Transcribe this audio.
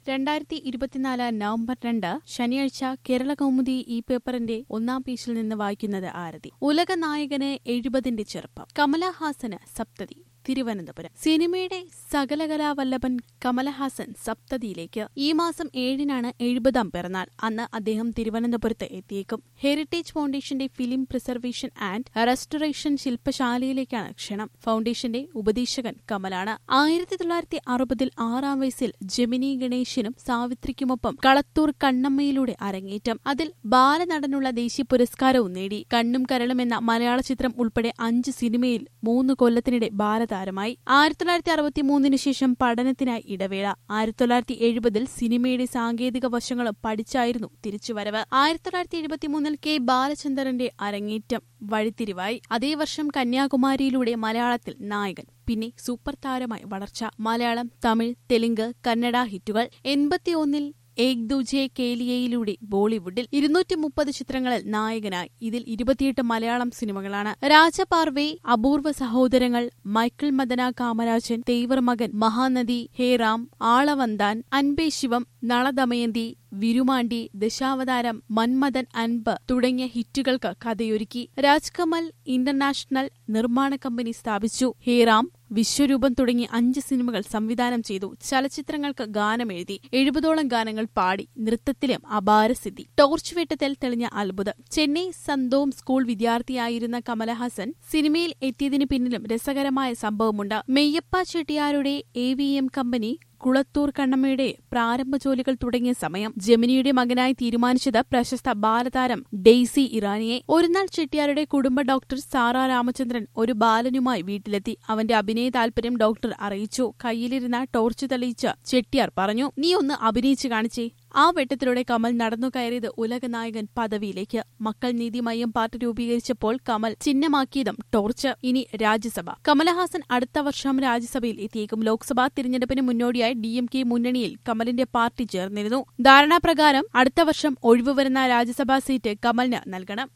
രണ്ടായിരത്തി ഇരുപത്തിനാല് നവംബർ രണ്ട് ശനിയാഴ്ച കേരള കൗമുദി ഈ പേപ്പറിന്റെ ഒന്നാം പേജിൽ നിന്ന് വായിക്കുന്നത് ആരതി ഉലക നായകന് എഴുപതിന്റെ ചെറുപ്പം കമലഹാസന് സപ്തതി തിരുവനന്തപുരം സിനിമയുടെ സകലകലാവല്ലഭൻ കമലഹാസൻ സപ്തതിയിലേക്ക് ഈ മാസം ഏഴിനാണ് എഴുപതാം പിറന്നാൾ അന്ന് അദ്ദേഹം തിരുവനന്തപുരത്ത് എത്തിയേക്കും ഹെറിറ്റേജ് ഫൗണ്ടേഷന്റെ ഫിലിം പ്രിസർവേഷൻ ആൻഡ് റെസ്റ്റോറേഷൻ ശില്പശാലയിലേക്കാണ് ക്ഷണം ഫൗണ്ടേഷന്റെ ഉപദേശകൻ കമലാണ് ആയിരത്തി തൊള്ളായിരത്തി അറുപതിൽ ആറാം വയസ്സിൽ ജെമിനി ഗണേശനും സാവിത്രിക്കുമൊപ്പം കളത്തൂർ കണ്ണമ്മയിലൂടെ അരങ്ങേറ്റം അതിൽ ബാലനടനുള്ള ദേശീയ പുരസ്കാരവും നേടി കണ്ണും കരളും എന്ന മലയാള ചിത്രം ഉൾപ്പെടെ അഞ്ച് സിനിമയിൽ മൂന്ന് കൊല്ലത്തിനിടെ ബാലതാരമായി ആയിരത്തി തൊള്ളായിരത്തി അറുപത്തി മൂന്നിന് ശേഷം പഠനത്തിനായി ഇടവേള ആയിരത്തി തൊള്ളായിരത്തി എഴുപതിൽ സിനിമയുടെ സാങ്കേതിക വശങ്ങളും പഠിച്ചായിരുന്നു തിരിച്ചുവരവ് ആയിരത്തി തൊള്ളായിരത്തി എഴുപത്തിമൂന്നിൽ കെ ബാലചന്ദ്രന്റെ അരങ്ങേറ്റം വഴിത്തിരിവായി അതേ വർഷം കന്യാകുമാരിയിലൂടെ മലയാളത്തിൽ നായകൻ പിന്നെ സൂപ്പർ താരമായി വളർച്ച മലയാളം തമിഴ് തെലുങ്ക് കന്നഡ ഹിറ്റുകൾ എൺപത്തിയൊന്നിൽ ഏക് ദുജെ കേലിയയിലൂടെ ബോളിവുഡിൽ ഇരുന്നൂറ്റി മുപ്പത് ചിത്രങ്ങളിൽ നായകനായി ഇതിൽ ഇരുപത്തിയെട്ട് മലയാളം സിനിമകളാണ് രാജപാർവെ അപൂർവ സഹോദരങ്ങൾ മൈക്കിൾ മദന കാമരാജൻ തേവർ മകൻ മഹാനദി ഹേറാം ആളവന്താൻ അൻപേ ശിവം നളദമയന്തി വിരുമാണ്ടി ദശാവതാരം മന്മഥൻ അൻപ് തുടങ്ങിയ ഹിറ്റുകൾക്ക് കഥയൊരുക്കി രാജ്കമൽ ഇന്റർനാഷണൽ നിർമ്മാണ കമ്പനി സ്ഥാപിച്ചു ഹേറാം വിശ്വരൂപം തുടങ്ങി അഞ്ച് സിനിമകൾ സംവിധാനം ചെയ്തു ചലച്ചിത്രങ്ങൾക്ക് ഗാനമെഴുതി എഴുപതോളം ഗാനങ്ങൾ പാടി നൃത്തത്തിലും അപാരസിദ്ധി ടോർച്ച് വെട്ടത്തിൽ തെളിഞ്ഞ അത്ഭുതം ചെന്നൈ സന്തോം സ്കൂൾ വിദ്യാർത്ഥിയായിരുന്ന കമലഹാസൻ സിനിമയിൽ എത്തിയതിനു പിന്നിലും രസകരമായ സംഭവമുണ്ട് മെയ്യപ്പ ചെട്ടിയാരുടെ A V M company Kulathur കണ്ണമ്മയുടെ പ്രാരംഭ ജോലികൾ തുടങ്ങിയ സമയം ജമിനിയുടെ മകനായി തീരുമാനിച്ചത് പ്രശസ്ത ബാലതാരം ഡെയ്സി ഇറാനിയെ ഒരുനാൾ ചെട്ടിയാരുടെ കുടുംബ ഡോക്ടർ സാറ രാമചന്ദ്രൻ ഒരു ബാലനുമായി വീട്ടിലെത്തി അവന്റെ അഭിനയ താൽപര്യം ഡോക്ടർ അറിയിച്ചു കയ്യിലിരുന്ന ടോർച്ച് തെളിയിച്ച് ചെട്ടിയാർ പറഞ്ഞു നീ ഒന്ന് അഭിനയിച്ചു കാണിച്ചേ ആ വെട്ടത്തിലൂടെ കമൽ നടന്നു കയറിയത് ഉലകനായകൻ പദവിയിലേക്ക് മക്കൾ നീതിമയം പാർട്ടി രൂപീകരിച്ചപ്പോൾ കമൽ ചിഹ്നമാക്കിയതും ടോർച്ച് ഇനി രാജ്യസഭ കമലഹാസൻ അടുത്ത വർഷം രാജ്യസഭയിൽ എത്തിയേക്കും ലോക്സഭാ തിരഞ്ഞെടുപ്പിന് മുന്നോടിയായി ഡി എം കെ മുന്നണിയിൽ കമലിന്റെ പാർട്ടി ചേർന്നിരുന്നു ധാരണാപ്രകാരം അടുത്ത വർഷം ഒഴിവുവരുന്ന രാജ്യസഭാ സീറ്റ് കമലിന് നൽകണം